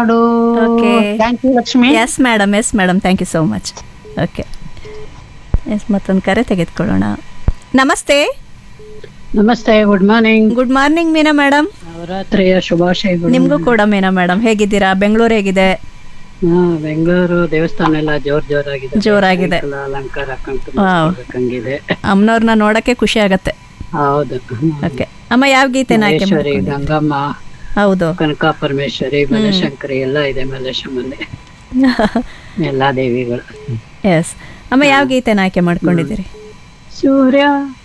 ಹಾಡು Okay. Thank you Lakshmi yes madam yes madam thank you so much okay yes ಮತ್ತೊಂದು ಕರೆ ತೆಗೆದುಕೊಳ್ಳೋಣ ನಮಸ್ತೆ ನಮಸ್ತೆ good morning good morning Meena madam ನವರಾತ್ರಿಯ ಶುಭಾಶಯಗಳು ನಿಮಗೂ ಕೂಡ ಮೀನಾ ಮೇಡಮ್ ಹೇಗಿದ್ದೀರಾ ಬೆಂಗಳೂರು ಹೇಗಿದೆ ಹಾ ಬೆಂಗಳೂರು ದೇವಸ್ಥಾನ ಎಲ್ಲ ಜೋರ್ ಜೋರಾಗಿದೆ ಜೋರಾಗಿದೆ. ಎಲ್ಲ ಅಲಂಕಾರ ಹಾಕೊಂಡು Wow. ಹಂಗಿದೆ ಅಮ್ಮನವ್ರನ್ನ ನೋಡಕ್ಕೆ ಖುಷಿ ಆಗತ್ತೆ ಹೌದು ಓಕೆ ಅಮ್ಮ ಯಾವ ಗೀತೆನ ಆಯ್ಕೆ ಮಹೇಶ್ವರಿ ಮಾಡ್ಕೊಂಡ್ರಿ? ಗಂಗಮ್ಮ ಹೌದು ಕನಕ ಪರಮೇಶ್ವರಿ ಬನಶಂಕರಿ ಎಲ್ಲ ಇದೆ ಮಲ್ಲೇಶಮ್ಮಲ್ಲಿ ಎಲ್ಲಾ ದೇವಿಗಳು ಎಸ್ ಅಮ್ಮ ಯಾವ ಗೀತೆನ ಆಯ್ಕೆ ಮಾಡ್ಕೊಂಡಿದ್ದೀರಿ ಸೂರ್ಯ